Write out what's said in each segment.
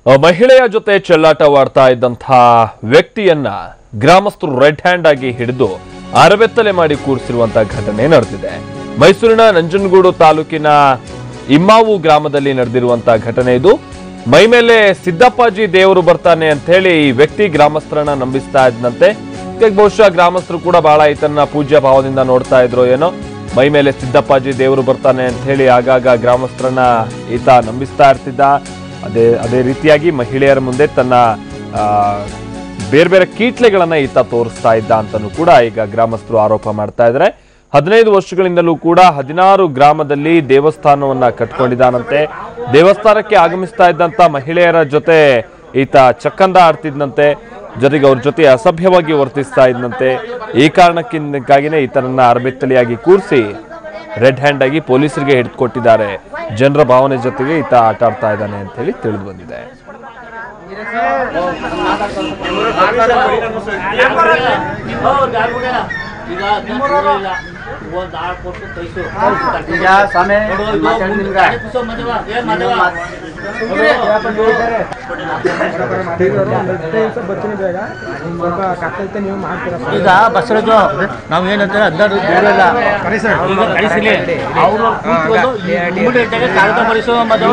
ಆ, ಮಹಿಳೆಯ ಜೊತೆ ಚೆಲ್ಲಾಟವಾಡ್ತಾ ಇದ್ದಂತಹ ವ್ಯಕ್ತಿಯನ್ನ ಗ್ರಾಮಸ್ಥರು ರೆಡ್ ಹ್ಯಾಂಡ್ ಆಗಿ ಹಿಡಿದು ಅರಬೆತ್ತಲೆ ಮಾಡಿ ಕೂರಿಸಿರುವಂತಹ ಘಟನೆ ನಡೆದಿದೆ ಮೈಸೂರಿನ ನಂಜನಗೂಡು ತಾಲೂಕಿನ ಇಮ್ಮಾವು ಗ್ರಾಮದಲ್ಲಿ ನಡೆದಿರುವಂತಹ ಘಟನೆ ಇದು ಮೈ ಮೇಲೆ ಸಿದ್ದಪ್ಪಾಜಿ ದೇವರು ಬರ್ತಾನೆ ಅಂತ ಹೇಳಿ ಈ ವ್ಯಕ್ತಿ ಗ್ರಾಮಸ್ಥರನ್ನ ನಂಬಿಸ್ತಾ ಇದ್ದಂತೆ ಈಗ ಬಹುಶಃ ಗ್ರಾಮಸ್ಥರು ಕೂಡ ಬಹಳ ಈತನ ಪೂಜ್ಯ ಭಾವದಿಂದ ನೋಡ್ತಾ ಇದ್ರು ಏನೋ ಮೈ ಮೇಲೆ ಸಿದ್ದಪ್ಪಾಜಿ ದೇವರು ಬರ್ತಾನೆ ಅಂತ ಹೇಳಿ ಆಗಾಗ ಗ್ರಾಮಸ್ಥರನ್ನ ಈತ ನಂಬಿಸ್ತಾ ಇರ್ತಿದ್ದ ಅದೇ ಅದೇ ರೀತಿಯಾಗಿ ಮಹಿಳೆಯರ ಮುಂದೆ ತನ್ನ ಆ, ಬೇರೆ ಬೇರೆ ಕೀಟ್ಲೆಗಳನ್ನ ಈತ ತೋರಿಸ್ತಾ ಇದ್ದ ಅಂತಲೂ ಕೂಡ ಈಗ ಗ್ರಾಮಸ್ಥರು ಆರೋಪ ಮಾಡ್ತಾ ಇದ್ದಾರೆ ಹದಿನೈದು ವರ್ಷಗಳಿಂದಲೂ ಕೂಡ ಹದಿನಾರು ಗ್ರಾಮದಲ್ಲಿ ದೇವಸ್ಥಾನವನ್ನ ಕಟ್ಕೊಂಡಿದ್ದಾನಂತೆ ದೇವಸ್ಥಾನಕ್ಕೆ ಆಗಮಿಸ್ತಾ ಇದ್ದಂತ ಮಹಿಳೆಯರ ಜೊತೆ ಈತ ಚಕ್ಕಂದ ಆಡ್ತಿದ್ನಂತೆ ಜೊತೆಗೆ ಅವ್ರ ಜೊತೆ ಅಸಭ್ಯವಾಗಿ ವರ್ತಿಸ್ತಾ ಇದ್ನಂತೆ ಈ ಕಾರಣಕ್ಕಿಂದಕ್ಕಾಗಿನೇ ಈತನನ್ನ ಅರಬೆತ್ತಲಿಯಾಗಿ ಕೂರಿಸಿ ರೆಡ್ ಹ್ಯಾಂಡ್ ಆಗಿ ಪೊಲೀಸರಿಗೆ ಹಿಡಿದುಕೊಟ್ಟಿದ್ದಾರೆ ಜನರ ಭಾವನೆ ಜೊತೆಗೆ ಈತ ಆಟ ಆಡ್ತಾ ಇದ್ದಾನೆ ಅಂತ ಹೇಳಿ ತಿಳಿದು ಬಂದಿದೆ ಈಗ ಇಲ್ಲ ಒಂದ್ ಆಳ್ ಕೊಟ್ಟು ಕೈಸು ಈಗ ಸ್ವಾಮಿ ನೋಡು, ಇದು ಮಾತಾಡಿ ಮುಂದೆ ನಿಮ್ಗೆ. ಗಾಡಿ ಕುಸೋ ಮದುವೆ, ಏ ಮದುವೆ? ಈಗ ಬಸವರಾಜು ನಾವು ಏನಂತಾರೆ ಹದಿನಾರು ಬೇರೆಲ್ಲ ಈಗ ಕಳಿಸಲಿ ಅವರು ಕೂತ್ಕೊಂಡು immediate ಆಗಿ ಕಾಗದ ಬರೆಸೋ ಮದುವೆ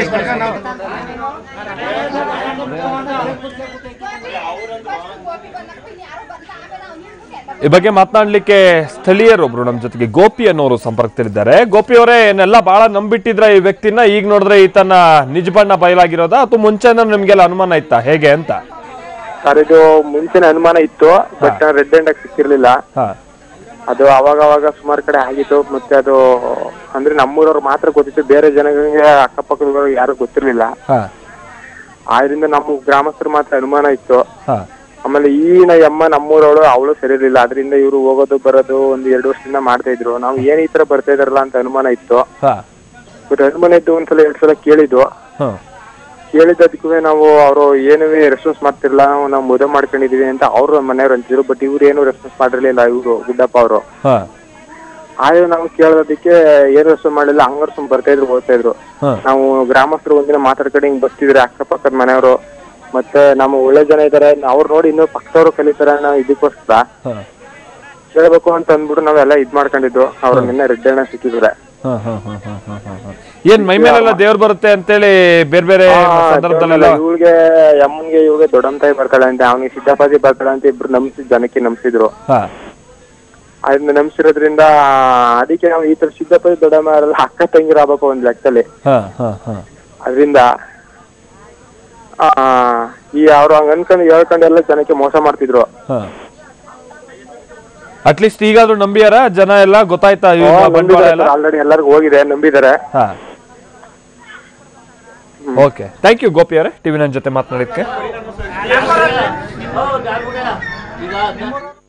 ಈ ಬಗ್ಗೆ ಮಾತನಾಡ್ಲಿಕ್ಕೆ ಸ್ಥಳೀಯರೊಬ್ರು ನಮ್ಮ ಜೊತೆಗೆ ಗೋಪಿ ಅನ್ನೋರು ಸಂಪರ್ಕದಲ್ಲಿದ್ದಾರೆ ಗೋಪಿ ಅವರೇ ಏನೆಲ್ಲ ಬಹಳ ನಂಬಿಟ್ಟಿದ್ರ ಈ ವ್ಯಕ್ತಿನ ಈಗ ನೋಡಿದ್ರೆ ಈತನ ನಿಜ ಬಣ್ಣ ಬಯಲಾಗಿರೋದ ಅಥವಾ ಮುಂಚೆನ ನಿಮ್ಗೆಲ್ಲ ಅನುಮಾನ ಇತ್ತಾ ಹೇಗೆ ಅಂತ ಸರ್ ಇದು ಮುಂಚಿನ ಅನುಮಾನ ಇತ್ತು ಬಟ್ ರೆಡ್ ಹ್ಯಾಂಡ್ ಆಗಿ ಸಿಕ್ಕಿರ್ಲಿಲ್ಲ ಹಾ ಅದು ಅವಾಗ ಅವಾಗ ಸುಮಾರು ಕಡೆ ಆಗಿತ್ತು ಮತ್ತೆ ಅದು ಅಂದ್ರೆ ನಮ್ಮೂರವ್ರು ಮಾತ್ರ ಗೊತ್ತಿತ್ತು ಬೇರೆ ಜನಗಳಿಗೆ ಅಕ್ಕಪಕ್ಕದವ್ರಿಗೆ ಯಾರು ಗೊತ್ತಿರ್ಲಿಲ್ಲ ಹಾ ಆದ್ರಿಂದ ನಮ್ಮ ಗ್ರಾಮಸ್ಥರು ಮಾತ್ರ ಅನುಮಾನ ಇತ್ತು ಹಾ ಆಮೇಲೆ ಈನ ಯಮ್ಮ ನಮ್ಮೂರವಳು ಅವಳು ಸರಿ ಇರ್ಲಿಲ್ಲ ಅದರಿಂದ ಇವರು ಹೋಗೋದು ಬರೋದು ಒಂದ್ ಎರಡು ವರ್ಷದಿಂದ ಮಾಡ್ತಾ ಇದ್ರು ನಾವು ಏನ್ ಈ ತರ ಬರ್ತಾ ಇದಾರಲ್ಲ ಅಂತ ಅನುಮಾನ ಇತ್ತು ಹಾ ಬಟ್ ಅನುಮಾನ ಇದ್ದು ಒಂದ್ಸಲ ಎರಡ್ ಸಲ ಕೇಳಿದ್ವು ಹಾ ಕೇಳಿದ್ದಕ್ಕೂ ನಾವು ಅವರು ಏನೂ ರೆಸ್ಪಾನ್ಸ್ ಮಾಡ್ತಿರ್ಲಿಲ್ಲ ನಾವು ನಾವು ಮದುವೆ ಮಾಡ್ಕೊಂಡಿದೀವಿ ಅಂತ ಅವ್ರು ಮನೆಯವ್ರು ಅಂತಿದ್ರು ಬಟ್ ಇವ್ರು ಏನು ರೆಸ್ಪಾನ್ಸ್ ಮಾಡಿರ್ಲಿಲ್ಲ ಇವರು ಗುಡ್ಡಪ್ಪ ಅವರು ಹಾ ಆದ್ರೆ ನಾವು ಕೇಳೋದಕ್ಕೆ ಏನು ರೆಸ್ಪಾನ್ಸ್ ಮಾಡಲಿಲ್ಲ ಹಂಗಾರು ಸುಮ್ ಬರ್ತಾ ಇದ್ರು ಹೋಗ್ತಾ ಇದ್ರು ಹಾ ನಾವು ಗ್ರಾಮಸ್ಥರು ಒಂದಿನ ಮಾತಾಡ್ಕೊಂಡು ಹಿಂಗ್ ಬರ್ತಿದ್ರೆ ಅಕ್ಕಪಕ್ಕದ ಮನೆಯವರು ಮತ್ತೆ ನಮ್ಮ ಒಳ್ಳೆ ಜನ ಇದಾರೆ ಅವ್ರು ನೋಡಿ ಇನ್ನೂ ಪಕ್ಕದವ್ರು ಕಲಿತಾರೆ ಅನ್ನೋ ಇದಕ್ಕೋಸ್ಕರ ಹಾ ಕೇಳ್ಬೇಕು ಅಂತ ಅಂದ್ಬಿಟ್ಟು ನಾವೆಲ್ಲ ಇದ್ ಮಾಡ್ಕೊಂಡಿದ್ದು ಅವ್ರು ನಿನ್ನೆ ರೆಡ್ ಅಣ್ಣ ಸಿಕ್ಕಿದ್ರೆ ಹಾ, ಹಾ, ಹಾ, ಹಾ, ಹಾ, ಹಾ, ಹಾ. ಏನ್ ಮೈ ಮೇಲೆಲ್ಲ ದೇವ್ರು ಬರುತ್ತೆ ಅಂತೇಳಿ ಬೇರೆ ಬೇರೆ ಸಂದರ್ಭದಲ್ಲೆಲ್ಲ ಇವಳಿಗೆ ಯಮ್ಮನ್ಗೆ ಇವ್ಳಿಗೆ ದೊಡ್ಡಮ್ಮ ತಾಯಿ ಬರ್ತಾಳೆ ಅಂತ ಅವ್ನಿಗೆ ಸಿದ್ದಪ್ಪಾಜಿ ಬರ್ತಾಳೆ ಅಂತ ಇಬ್ರು ನಂಬಿಸಿ ಜನಕ್ಕೆ ನಂಬಿಸಿದ್ರು ಹಾ ಅದನ್ನ ನಂಬಿಸಿರೋದ್ರಿಂದ ಅದಕ್ಕೆ ನಾವು ಈ ತರ ಸಿದ್ದಪ್ಪಾಜಿ ದೊಡ್ಡಮ್ಮ ಅವರೆಲ್ಲ ಅಕ್ಕ ತಂಗಿರ ಆಗ್ಬೇಕು ಒಂದ್ ಲೆಕ್ಕದಲ್ಲಿ ಹಾ ಹಾ ಹಾ ಅದರಿಂದ ಆ ಈ ಅವ್ರು ಹಂಗ ಅನ್ಕೊಂಡು ಹೇಳ್ಕೊಂಡು ಎಲ್ಲ ಜನಕ್ಕೆ ಮೋಸ ಮಾಡ್ತಿದ್ರು ಹಾ ಅಟ್ಲೀಸ್ಟ್ ಈಗಾದ್ರೂ ನಂಬಿಯಾರ ಜನ ಎಲ್ಲ ಗೊತ್ತಾಯ್ತಾ ಇವ್ನ ಬಂಡವಾಳ ಎಲ್ಲ ಆಲ್ರೆಡಿ ಎಲ್ಲರಿಗೂ ಹೋಗಿದೆ ನಂಬಿದ್ದಾರೆ ಹಾ ಓಕೆ ಥ್ಯಾಂಕ್ ಯು ಗೋಪಿ ಅವರೇ ಟಿವಿ ನನ್ನ ಜೊತೆ ಮಾತನಾಡಿದ್ದಕ್ಕೆ ಹೌದು, ಆಗ್ಬಿಟ್ಟ. ಈಗ